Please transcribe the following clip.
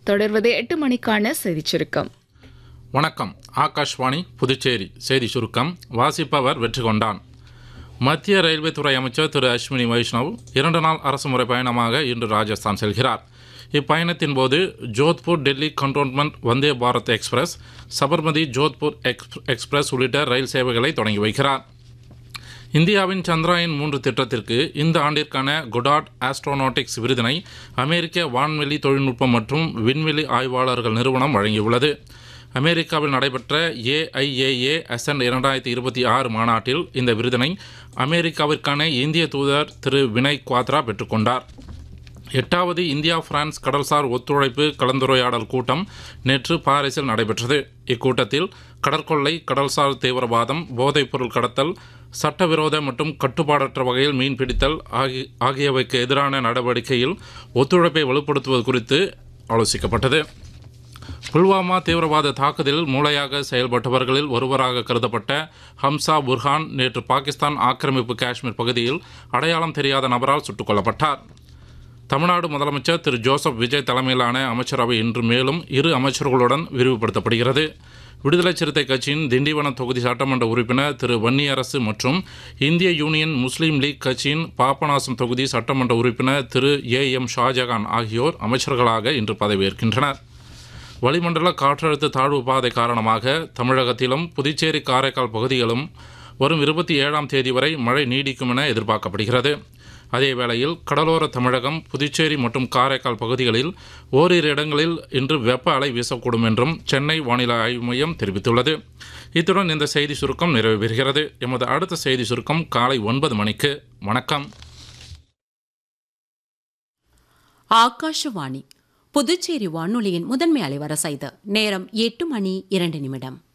தொடர்வது எட்டு மணிக்கான செய்திச் சுருக்கம் வணக்கம் ஆகாஷ்வாணி புதுச்சேரி செய்தி சுருக்கம் வாசிப்பவர் வெற்றி கொண்டான் மத்திய ரயில்வே துறை அமைச்சர் திரு அஸ்வினி வைஷ்ணவ் இரண்டு நாள் அரசுமுறை பயணமாக இன்று ராஜஸ்தான் செல்கிறார் இப்பயணத்தின் போது Jodhpur Delhi cantonment Vande Bharat express Sabarmati Jodhpur ex express உள்ளிட்ட ரயில் சேவைகளை தொடங்கி வைக்கிறார் இந்தியாவின் சந்திராயன் மூன்று திட்டத்திற்கு இந்த ஆண்டிற்கான குடாட் ஆஸ்ட்ரோநாட்டிக்ஸ் விருதினை அமெரிக்க வான்வெளி தொழில்நுட்பம் மற்றும் விண்வெளி ஆய்வாளர்கள் நிறுவனம் வழங்கியுள்ளது அமெரிக்காவில் நடைபெற்ற ஏஐஏஏ அசன் இரண்டாயிரத்தி இருபத்தி ஆறு மாநாட்டில் இந்த விருதினை அமெரிக்காவிற்கான இந்திய தூதர் திரு வினய் குவாத்ரா பெற்றுக்கொண்டார் எட்டாவது இந்தியா பிரான்ஸ் கடல்சார் ஒத்துழைப்பு கலந்துரையாடல் கூட்டம் நேற்று பாரிஸில் நடைபெற்றது இக்கூட்டத்தில் கடற்கொள்ளை கடல்சார் தீவிரவாதம் போதைப்பொருள் கடத்தல் சட்டவிரோத மற்றும் கட்டுப்பாடற்ற வகையில் மீன் பிடித்தல் ஆகி ஆகியவைக்கு எதிரான நடவடிக்கையில் ஒத்துழைப்பை வலுப்படுத்துவது குறித்து ஆலோசிக்கப்பட்டது புல்வாமா தீவிரவாத தாக்குதலில் மூளையாக செயல்பட்டவர்களில் ஒருவராக கருதப்பட்ட ஹம்சா புர்ஹான் நேற்று பாகிஸ்தான் ஆக்கிரமிப்பு காஷ்மீர் பகுதியில் அடையாளம் தெரியாத நபரால் சுட்டுக் கொல்லப்பட்டார் தமிழ்நாடு முதலமைச்சர் திரு ஜோசப் விஜய் தலைமையிலான அமைச்சரவை இன்று மேலும் இரு அமைச்சர்களுடன் விரிவுபடுத்தப்படுகிறது விடுதலை சிறுத்தை கட்சியின் திண்டிவனம் தொகுதி சட்டமன்ற உறுப்பினர் திரு வன்னியரசு மற்றும் இந்திய யூனியன் முஸ்லீம் லீக் கட்சியின் பாபநாசம் தொகுதி சட்டமன்ற உறுப்பினர் திரு ஏ எம் ஷாஜகான் ஆகியோர் அமைச்சர்களாக இன்று பதவியேற்கின்றனர் வளிமண்டல காற்றழுத்த தாழ்வு பாதை காரணமாக தமிழகத்திலும் புதுச்சேரி காரைக்கால் பகுதிகளும் வரும் இருபத்தி ஏழாம் தேதி வரை மழை நீடிக்கும் என எதிர்பார்க்கப்படுகிறது அதே வேளையில் கடலோர தமிழகம் புதுச்சேரி மற்றும் காரைக்கால் பகுதிகளில் ஓரிரு இடங்களில் இன்று வெப்ப அலை வீசக்கூடும் என்றும் சென்னை வானிலை ஆய்வு மையம் தெரிவித்துள்ளது இத்துடன் இந்த செய்தி சுருக்கம் நிறைவு பெறுகிறது எமது அடுத்த செய்தி சுருக்கம் காலை ஒன்பது மணிக்கு வணக்கம் ஆகாஷவாணி புதுச்சேரி வானொலியின் முதன்மை அலைவரிசை இது நேரம் எட்டு மணி இரண்டு நிமிடம்